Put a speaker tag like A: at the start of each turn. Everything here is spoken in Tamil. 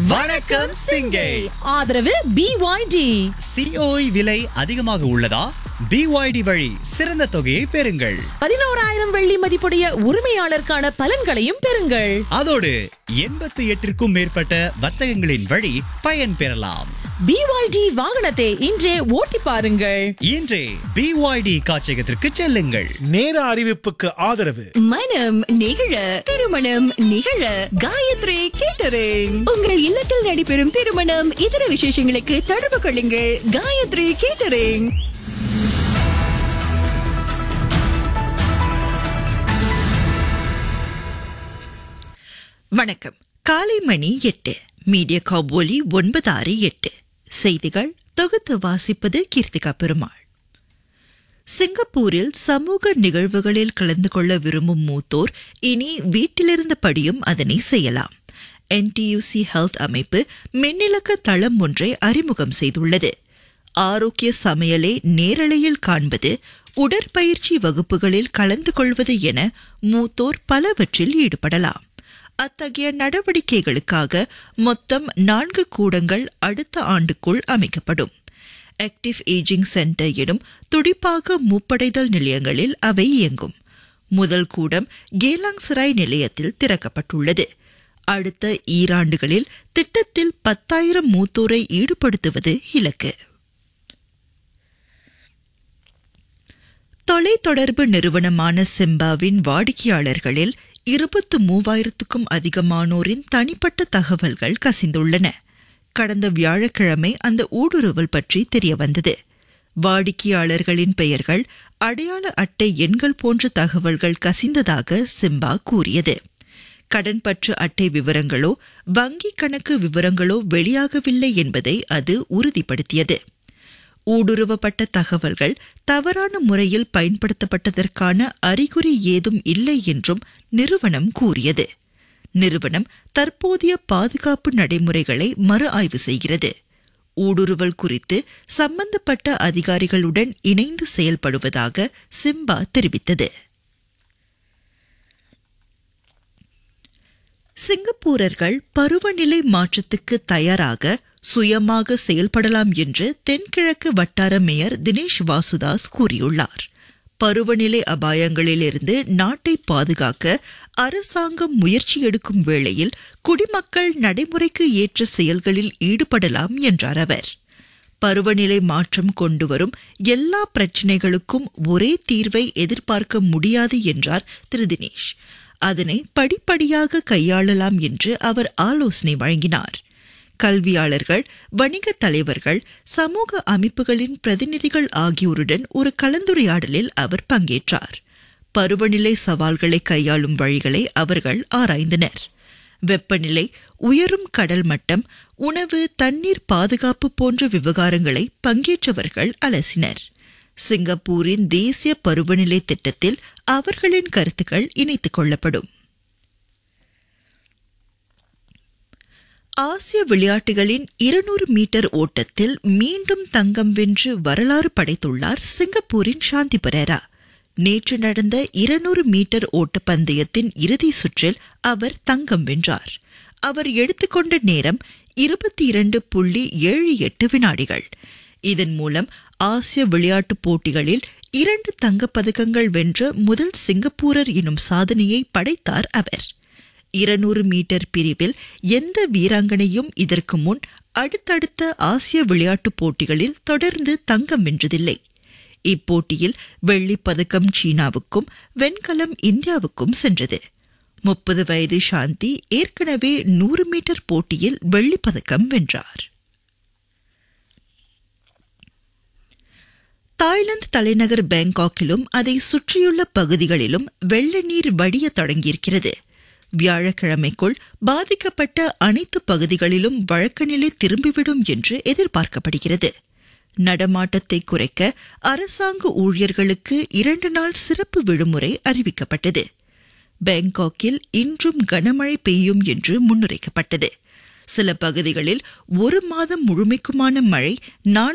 A: வணக்கம் சிங்கை
B: ஆதரவு பிஒய்டி
A: சிஓஇ விலை அதிகமாக உள்ளதா பிஒய்டி வழி சிறந்த தொகையை பெறுங்கள்
B: பதினோராயிரம் வெள்ளி மதிப்புடைய உரிமையாளருக்கான பலன்களையும் பெறுங்கள்
A: அதோடு எண்பத்தி எட்டிற்கும் மேற்பட்ட வர்த்தகங்களின் வழி பயன் பெறலாம்
B: பிஒய்டி வாகனத்தை இன்றே ஓட்டி பாருங்கள்
A: இன்றே பிஒய்டி காட்சியகத்திற்கு செல்லுங்கள்
C: நேர அறிவிப்புக்கு ஆதரவு
D: மனம் நிகழ திருமணம் நிகழ காயத்ரி கேட்டரிங் உங்கள் இல்லத்தில் நடைபெறும் திருமணம் இதர விசேஷங்களுக்கு தொடர்பு கொள்ளுங்கள் காயத்ரி கேட்டரிங்
E: வணக்கம் காலை மணி எட்டு மீடியா காபோலி ஒன்பது ஆறு எட்டு செய்திகள் தொகுத்து வாசிப்பது கீர்த்திகா பெருமாள் சிங்கப்பூரில் சமூக நிகழ்வுகளில் கலந்து கொள்ள விரும்பும் மூத்தோர் இனி வீட்டிலிருந்தபடியும் அதனை செய்யலாம் என்டியூசி ஹெல்த் அமைப்பு மின்னிலக்க தளம் ஒன்றை அறிமுகம் செய்துள்ளது ஆரோக்கிய சமையலை நேரலையில் காண்பது உடற்பயிற்சி வகுப்புகளில் கலந்து கொள்வது என மூத்தோர் பலவற்றில் ஈடுபடலாம் அத்தகைய நடவடிக்கைகளுக்காக மொத்தம் நான்கு கூடங்கள் அடுத்த ஆண்டுக்குள் அமைக்கப்படும் ஆக்டிவ் ஏஜிங் சென்டர் எனும் துடிப்பாக மூப்படைதல் நிலையங்களில் அவை இயங்கும் முதல் கூடம் கேலாங் சராய் நிலையத்தில் திறக்கப்பட்டுள்ளது அடுத்த ஈராண்டுகளில் திட்டத்தில் பத்தாயிரம் மூத்தோரை ஈடுபடுத்துவது இலக்கு தொலைத்தொடர்பு நிறுவனமான சிம்பாவின் வாடிக்கையாளர்களில் இருபத்து மூவாயிரத்துக்கும் அதிகமானோரின் தனிப்பட்ட தகவல்கள் கசிந்துள்ளன கடந்த வியாழக்கிழமை அந்த ஊடுருவல் பற்றி தெரியவந்தது வாடிக்கையாளர்களின் பெயர்கள் அடையாள அட்டை எண்கள் போன்ற தகவல்கள் கசிந்ததாக சிம்பா கூறியது கடன்பற்று அட்டை விவரங்களோ வங்கி கணக்கு விவரங்களோ வெளியாகவில்லை என்பதை அது உறுதிப்படுத்தியது ஊடுருவப்பட்ட தகவல்கள் தவறான முறையில் பயன்படுத்தப்பட்டதற்கான அறிகுறி ஏதும் இல்லை என்றும் நிறுவனம் கூறியது நிறுவனம் தற்போதைய பாதுகாப்பு நடைமுறைகளை மறு ஆய்வு செய்கிறது ஊடுருவல் குறித்து சம்பந்தப்பட்ட அதிகாரிகளுடன் இணைந்து செயல்படுவதாக சிம்பா தெரிவித்தது சிங்கப்பூரர்கள் பருவநிலை மாற்றத்துக்கு தயாராக சுயமாக செயல்படலாம் என்று தென்கிழக்கு வட்டார மேயர் தினேஷ் வாசுதாஸ் கூறியுள்ளார் பருவநிலை அபாயங்களிலிருந்து நாட்டை பாதுகாக்க அரசாங்கம் முயற்சி எடுக்கும் வேளையில் குடிமக்கள் நடைமுறைக்கு ஏற்ற செயல்களில் ஈடுபடலாம் என்றார் அவர் பருவநிலை மாற்றம் கொண்டுவரும் எல்லா பிரச்சினைகளுக்கும் ஒரே தீர்வை எதிர்பார்க்க முடியாது என்றார் திரு தினேஷ் அதனை படிப்படியாக கையாளலாம் என்று அவர் ஆலோசனை வழங்கினார் கல்வியாளர்கள் வணிக தலைவர்கள் சமூக அமைப்புகளின் பிரதிநிதிகள் ஆகியோருடன் ஒரு கலந்துரையாடலில் அவர் பங்கேற்றார் பருவநிலை சவால்களை கையாளும் வழிகளை அவர்கள் ஆராய்ந்தனர் வெப்பநிலை உயரும் கடல் மட்டம் உணவு தண்ணீர் பாதுகாப்பு போன்ற விவகாரங்களை பங்கேற்றவர்கள் அலசினர் சிங்கப்பூரின் தேசிய பருவநிலை திட்டத்தில் அவர்களின் கருத்துக்கள் இணைத்துக் கொள்ளப்படும் ஆசிய விளையாட்டுகளின் இருநூறு மீட்டர் ஓட்டத்தில் மீண்டும் தங்கம் வென்று வரலாறு படைத்துள்ளார் சிங்கப்பூரின் சாந்தி பரேரா நேற்று நடந்த இருநூறு மீட்டர் ஓட்டப்பந்தயத்தின் இறுதி சுற்றில் அவர் தங்கம் வென்றார் அவர் எடுத்துக்கொண்ட நேரம் இருபத்தி இரண்டு புள்ளி ஏழு எட்டு வினாடிகள் இதன் மூலம் ஆசிய விளையாட்டுப் போட்டிகளில் இரண்டு தங்கப் பதக்கங்கள் வென்ற முதல் சிங்கப்பூரர் எனும் சாதனையை படைத்தார் அவர் இருநூறு மீட்டர் பிரிவில் எந்த வீராங்கனையும் இதற்கு முன் அடுத்தடுத்த ஆசிய விளையாட்டுப் போட்டிகளில் தொடர்ந்து தங்கம் வென்றதில்லை இப்போட்டியில் வெள்ளிப் பதக்கம் சீனாவுக்கும் வெண்கலம் இந்தியாவுக்கும் சென்றது முப்பது வயது சாந்தி ஏற்கனவே நூறு மீட்டர் போட்டியில் வெள்ளிப் பதக்கம் வென்றார் தாய்லாந்து தலைநகர் பேங்காக்கிலும் அதை சுற்றியுள்ள பகுதிகளிலும் வெள்ள நீர் வடிய தொடங்கியிருக்கிறது வியாழக்கிழமைக்குள் பாதிக்கப்பட்ட அனைத்து பகுதிகளிலும் வழக்க நிலை திரும்பிவிடும் என்று எதிர்பார்க்கப்படுகிறது நடமாட்டத்தை குறைக்க அரசாங்க ஊழியர்களுக்கு இரண்டு நாள் சிறப்பு விடுமுறை அறிவிக்கப்பட்டது பேங்காக்கில் இன்றும் கனமழை பெய்யும் என்று முன்னுரைக்கப்பட்டது சில பகுதிகளில் ஒரு மாதம் முழுமைக்குமான மழை நாளை